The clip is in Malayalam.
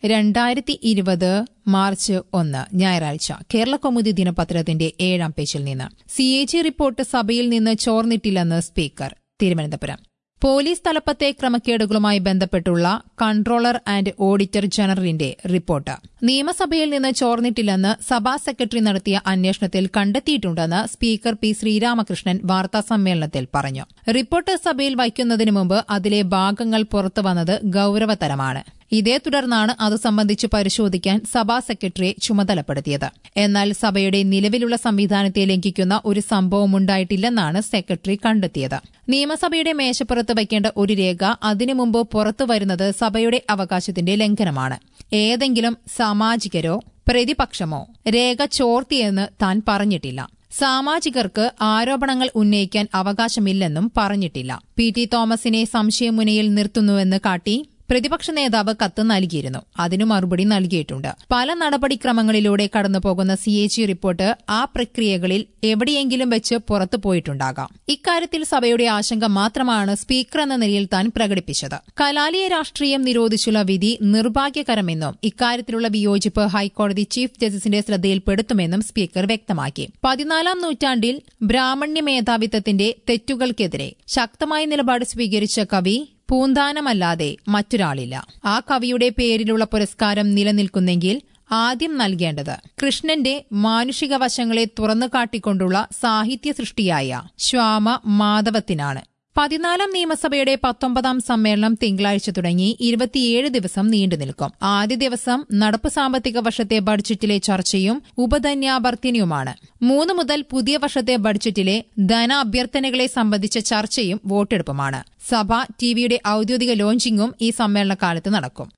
രണ്ടായിരത്തി ഇരുപത് മാർച്ച് ഒന്ന് ഞായറാഴ്ച കേരള കൗമുദി ദിനപത്രത്തിന്റെ ഏഴാം പേജിൽ നിന്ന് സി എ ജി റിപ്പോർട്ട് സഭയിൽ നിന്ന് ചോർന്നിട്ടില്ലെന്ന് സ്പീക്കർ തിരുവനന്തപുരം പോലീസ് തലപ്പത്തെ ക്രമക്കേടുകളുമായി ബന്ധപ്പെട്ടുള്ള കൺട്രോളർ ആൻഡ് ഓഡിറ്റർ ജനറലിന്റെ റിപ്പോർട്ട് നിയമസഭയിൽ നിന്ന് ചോർന്നിട്ടില്ലെന്ന് സഭാ സെക്രട്ടറി നടത്തിയ അന്വേഷണത്തിൽ കണ്ടെത്തിയിട്ടുണ്ടെന്ന് സ്പീക്കർ പി ശ്രീരാമകൃഷ്ണൻ വാർത്താസമ്മേളനത്തിൽ പറഞ്ഞു റിപ്പോർട്ട് സഭയിൽ വയ്ക്കുന്നതിന് മുമ്പ് അതിലെ ഭാഗങ്ങൾ പുറത്തുവന്നത് ഗൌരവതരമാണ് ഇതേ തുടർന്നാണ് അത് സംബന്ധിച്ച് പരിശോധിക്കാൻ സഭാ സെക്രട്ടറിയെ ചുമതലപ്പെടുത്തിയത് എന്നാൽ സഭയുടെ നിലവിലുള്ള സംവിധാനത്തെ ലംഘിക്കുന്ന ഒരു സംഭവമുണ്ടായിട്ടില്ലെന്നാണ് സെക്രട്ടറി കണ്ടെത്തിയത് നിയമസഭയുടെ മേശപ്പുറത്ത് വയ്ക്കേണ്ട ഒരു രേഖ അതിനു മുമ്പ് പുറത്തു വരുന്നത് സഭയുടെ അവകാശത്തിന്റെ ലംഘനമാണ് ഏതെങ്കിലും സാമാജികരോ പ്രതിപക്ഷമോ രേഖ ചോർത്തിയെന്ന് താൻ പറഞ്ഞിട്ടില്ല സാമാജികർക്ക് ആരോപണങ്ങൾ ഉന്നയിക്കാൻ അവകാശമില്ലെന്നും പറഞ്ഞിട്ടില്ല പി ടി തോമസിനെ സംശയമുനയിൽ നിർത്തുന്നുവെന്ന് കാട്ടി പ്രതിപക്ഷ നേതാവ് കത്ത് നൽകിയിരുന്നു അതിനു മറുപടി നൽകിയിട്ടുണ്ട് പല നടപടിക്രമങ്ങളിലൂടെ കടന്നുപോകുന്ന സി എ ജി റിപ്പോർട്ട് ആ പ്രക്രിയകളിൽ എവിടെയെങ്കിലും വെച്ച് പുറത്തു പോയിട്ടുണ്ടാകാം ഇക്കാര്യത്തിൽ സഭയുടെ ആശങ്ക മാത്രമാണ് സ്പീക്കർ എന്ന നിലയിൽ താൻ പ്രകടിപ്പിച്ചത് കലാലയ രാഷ്ട്രീയം നിരോധിച്ചുള്ള വിധി നിർഭാഗ്യകരമെന്നും ഇക്കാര്യത്തിലുള്ള വിയോജിപ്പ് ഹൈക്കോടതി ചീഫ് ജസ്റ്റിസിന്റെ ശ്രദ്ധയിൽപ്പെടുത്തുമെന്നും സ്പീക്കർ വ്യക്തമാക്കി പതിനാലാം നൂറ്റാണ്ടിൽ ബ്രാഹ്മണ്യ മേധാവിത്വത്തിന്റെ തെറ്റുകൾക്കെതിരെ ശക്തമായ നിലപാട് സ്വീകരിച്ച കവി പൂന്താനമല്ലാതെ മറ്റൊരാളില്ല ആ കവിയുടെ പേരിലുള്ള പുരസ്കാരം നിലനിൽക്കുന്നെങ്കിൽ ആദ്യം നൽകേണ്ടത് കൃഷ്ണന്റെ മാനുഷിക വശങ്ങളെ തുറന്നു കാട്ടിക്കൊണ്ടുള്ള സാഹിത്യ സൃഷ്ടിയായ ശ്വാമ മാധവത്തിനാണ് പതിനാലാം നിയമസഭയുടെ പത്തൊമ്പതാം സമ്മേളനം തിങ്കളാഴ്ച തുടങ്ങി ഇരുപത്തിയേഴ് ദിവസം നീണ്ടുനിൽക്കും ആദ്യ ദിവസം നടപ്പ് സാമ്പത്തിക വർഷത്തെ ബഡ്ജറ്റിലെ ചർച്ചയും ഉപധന്യാഭർത്തിനിയുമാണ് മൂന്ന് മുതൽ പുതിയ വർഷത്തെ ബഡ്ജറ്റിലെ ധനാഭ്യർത്ഥനകളെ സംബന്ധിച്ച ചർച്ചയും വോട്ടെടുപ്പുമാണ് സഭ ടിവിയുടെ ഔദ്യോഗിക ലോഞ്ചിങ്ങും ഈ സമ്മേളനകാലത്ത് നടക്കും